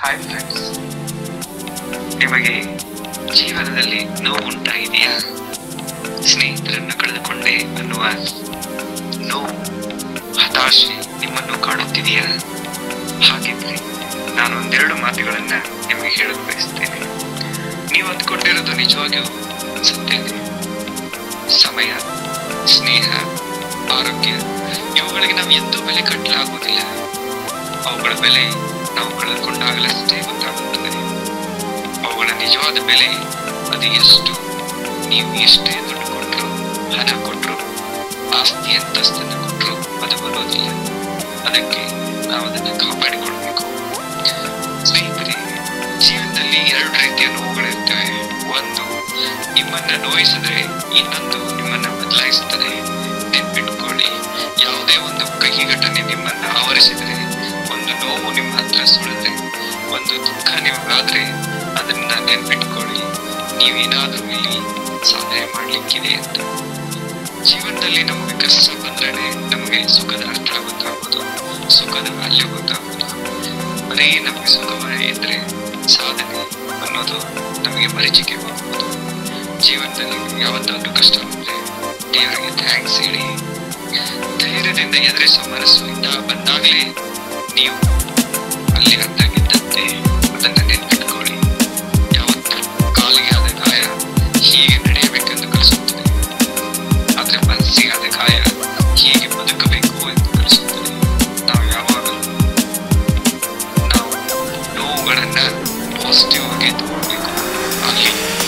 hi friends ನಿಮಗೆ ಜೀವನದಲ್ಲಿ ನೋವು ಉಂಟಾಗಿದೆಯಾ ಸ್ನೇಹಿತರನ್ನು ಕಳೆದುಕೊಂಡೆ ಅನ್ನುವ ನೋವು ಹತಾಶೆ ನಿಮ್ಮನ್ನು ಕಾಡುತ್ತಿದೆಯಾ ಹಾಗಿದ್ರೆ ನಾನು ಒಂದೆರಡು ಮಾತುಗಳನ್ನ ನಿಮಗೆ ಹೇಳಲು ಬಯಸ್ತೇನೆ ನೀವು ಅಂದ್ಕೊಂಡಿರೋದು ನಿಜವಾಗಿಯೂ ಸತ್ಯನೇ ಸಮಯ ಸ್ನೇಹ ಆರೋಗ್ಯ ಇವುಗಳಿಗೆ ನಾವು ಎಂದೂ ಬೆಲೆ ಕಟ್ಟಲಾಗುವುದಿಲ್ಲ ಅವುಗಳ ಬೆಲೆ ನಾವು ಕಳೆದುಕೊಂಡಾಗಲಷ್ಟೇ ಗೊತ್ತಾಗುತ್ತದೆ ಅವುಗಳ ನಿಜವಾದ ಬೆಲೆ ಅದು ಎಷ್ಟು ನೀವು ಎಷ್ಟೇ ದುಡ್ಡು ಕೊಟ್ಟರು ಹಣ ಕೊಟ್ಟರು ಆಸ್ತಿ ಅಂತಸ್ತನ್ನು ಕೊಟ್ಟರು ಅದು ಬರೋದಿಲ್ಲ ಅದಕ್ಕೆ ನಾವು ಅದನ್ನು ಕಾಪಾಡಿಕೊಳ್ಬೇಕು ಸ್ನೇಹಿತರೆ ಜೀವನದಲ್ಲಿ ಎರಡು ರೀತಿಯ ನೋವುಗಳಿರ್ತವೆ ಒಂದು ನಿಮ್ಮನ್ನ ನೋಯಿಸಿದ್ರೆ ಇನ್ನೊಂದು ನಿಮ್ಮನ್ನ ಬದಲಾಯಿಸುತ್ತದೆ ನೆನ್ಪಿಟ್ಕೊಳ್ಳಿ ಯಾವುದೇ ಒಂದು ಕಹಿ ಘಟನೆ ನಿಮ್ಮನ್ನ ಆವರಿಸಿದ್ರೆ ಒಂದು ನೋವು ನಿಮ್ಮ ಹತ್ರ ಸುಳಿದ್ರೆ ಒಂದು ದುಃಖ ನಿಮಗಾದ್ರೆ ಅದನ್ನ ನೆನ್ಪಿಟ್ಕೊಳ್ಳಿ ನೀವೇನಾದ್ರೂ ಇಲ್ಲಿ ಸಾಧನೆ ಮಾಡ್ಲಿಕ್ಕಿದೆ ಅಂತ ಜೀವನದಲ್ಲಿ ನಮಗೆ ಕಷ್ಟ ಬಂದ್ರೆ ನಮಗೆ ಸುಖದ ಅರ್ಥ ಗೊತ್ತಾಗೋದು ಸುಖದ ವ್ಯಾಲ್ಯೂ ಗೊತ್ತಾಗೋದು ಬರೀ ನಮಗೆ ಸುಖವೇ ಇದ್ರೆ ಸಾಧನೆ ಅನ್ನೋದು ನಮಗೆ ಮರೀಚಿಕೆ ಹೋಗ್ಬೋದು ಜೀವನದಲ್ಲಿ ಯಾವತ್ತಾದ್ರೂ ಕಷ್ಟ ಬಂದ್ರೆ ದೇವರಿಗೆ ಥ್ಯಾಂಕ್ಸ್ ಹೇಳಿ ಧೈರ್ಯದಿಂದ ಎದುರಿಸುವ ಮನಸ್ಸು ಇಂದ ಬಂದಾಗಲೇ ನೀವು ಅಲ್ಲಿ ಅರ್ಥಗಿದ್ದಂತೆ ಅದನ್ನ ನೆನ್ಪಿಟ್ಕೊಳ್ಳಿ ಯಾವತ್ತು ಕಾಲಿಗೆ ಆದ ಗಾಯ ಹೀಗೆ ನಡೆಯಬೇಕೆಂದು ಕಲಿಸುತ್ತದೆ ಆದ್ರೆ ಮನಸ್ಸಿಗೆ ಆದ ಗಾಯ ಹೀಗೆ ಬದುಕಬೇಕು ಎಂದು ಕಲಿಸುತ್ತದೆ ನಾವು ಯಾವಾಗಲೂ ನಾವು ನೋವುಗಳನ್ನ ಪಾಸಿಟಿವ್ ಆಗಿ ತಗೊಳ್ಬೇಕು ಅಲ್ಲಿ